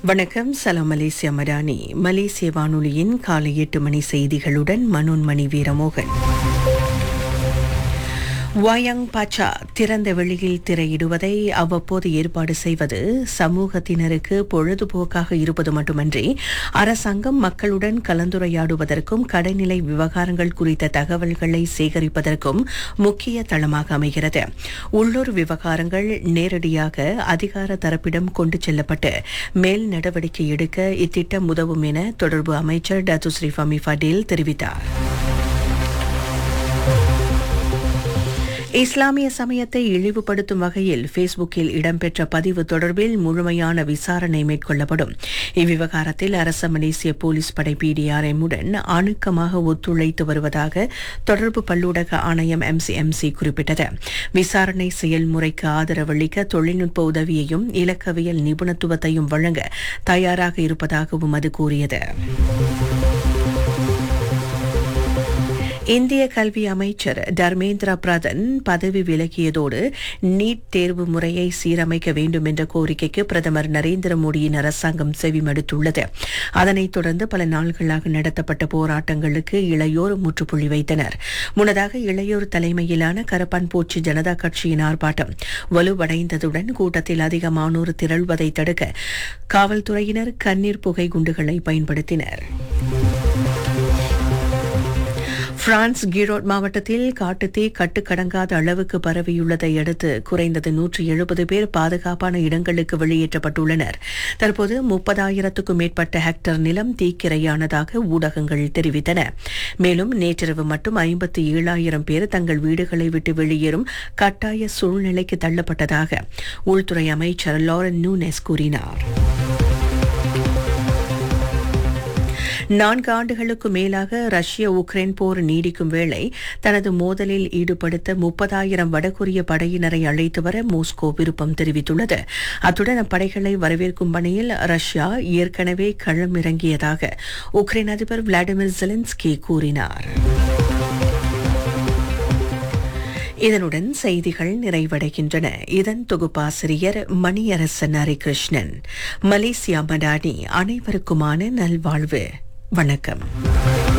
வணக்கம் சலாம் மலேசியா மடானி மலேசிய வானொலியின் காலை எட்டு மணி செய்திகளுடன் மனோன்மணி வீரமோகன் வயாங் பாச்சா திறந்த வெளியில் திரையிடுவதை அவ்வப்போது ஏற்பாடு செய்வது சமூகத்தினருக்கு பொழுதுபோக்காக இருப்பது மட்டுமன்றி அரசாங்கம் மக்களுடன் கலந்துரையாடுவதற்கும் கடைநிலை விவகாரங்கள் குறித்த தகவல்களை சேகரிப்பதற்கும் முக்கிய தளமாக அமைகிறது உள்ளூர் விவகாரங்கள் நேரடியாக அதிகார தரப்பிடம் கொண்டு செல்லப்பட்டு மேல் நடவடிக்கை எடுக்க இத்திட்டம் உதவும் என தொடர்பு அமைச்சர் டத்து ஸ்ரீ ஃபமி ஃபடேல் தெரிவித்தார் இஸ்லாமிய சமயத்தை இழிவுபடுத்தும் வகையில் ஃபேஸ்புக்கில் இடம்பெற்ற பதிவு தொடர்பில் முழுமையான விசாரணை மேற்கொள்ளப்படும் இவ்விவகாரத்தில் அரச மலேசிய போலீஸ் படை பிடிஆர்எம் உடன் அணுக்கமாக ஒத்துழைத்து வருவதாக தொடர்பு பல்லூடக ஆணையம் எம்சிஎம்சி குறிப்பிட்டது விசாரணை செயல்முறைக்கு ஆதரவளிக்க தொழில்நுட்ப உதவியையும் இலக்கவியல் நிபுணத்துவத்தையும் வழங்க தயாராக இருப்பதாகவும் அது கூறியது இந்திய கல்வி அமைச்சர் தர்மேந்திர பிரதான் பதவி விலகியதோடு நீட் தேர்வு முறையை சீரமைக்க வேண்டும் என்ற கோரிக்கைக்கு பிரதமர் நரேந்திர மோடியின் அரசாங்கம் செவிமடுத்துள்ளது அதனைத் தொடர்ந்து பல நாள்களாக நடத்தப்பட்ட போராட்டங்களுக்கு இளையோர் முற்றுப்புள்ளி வைத்தனர் முன்னதாக இளையோர் தலைமையிலான கரப்பான் பூச்சி ஜனதா கட்சியின் ஆர்ப்பாட்டம் வலுவடைந்ததுடன் கூட்டத்தில் அதிகமானோர் திரள்வதை தடுக்க காவல்துறையினர் கண்ணீர் புகை குண்டுகளை பயன்படுத்தினர் பிரான்ஸ் கீரோட் மாவட்டத்தில் காட்டுத்தீ கட்டுக்கடங்காத அளவுக்கு பரவியுள்ளதை அடுத்து குறைந்தது நூற்றி எழுபது பேர் பாதுகாப்பான இடங்களுக்கு வெளியேற்றப்பட்டுள்ளனர் தற்போது முப்பதாயிரத்துக்கும் மேற்பட்ட ஹெக்டர் நிலம் தீக்கிரையானதாக ஊடகங்கள் தெரிவித்தன மேலும் நேற்றிரவு மட்டும் ஐம்பத்தி ஏழாயிரம் பேர் தங்கள் வீடுகளை விட்டு வெளியேறும் கட்டாய சூழ்நிலைக்கு தள்ளப்பட்டதாக உள்துறை அமைச்சர் லாரன் நூனெஸ் கூறினார் நான்கு ஆண்டுகளுக்கு மேலாக ரஷ்ய உக்ரைன் போர் நீடிக்கும் வேளை தனது மோதலில் ஈடுபடுத்த முப்பதாயிரம் வடகொரிய படையினரை அழைத்து வர மாஸ்கோ விருப்பம் தெரிவித்துள்ளது அத்துடன் அப்படைகளை வரவேற்கும் பணியில் ரஷ்யா ஏற்கனவே களமிறங்கியதாக உக்ரைன் அதிபர் விளாடிமிர் ஜெலன்ஸ்கி கூறினார் இதனுடன் செய்திகள் நிறைவடைகின்றன இதன் தொகுப்பாசிரியர் மணியரசன் ஹரிகிருஷ்ணன் மலேசியா மடானி அனைவருக்குமான நல்வாழ்வு வணக்கம்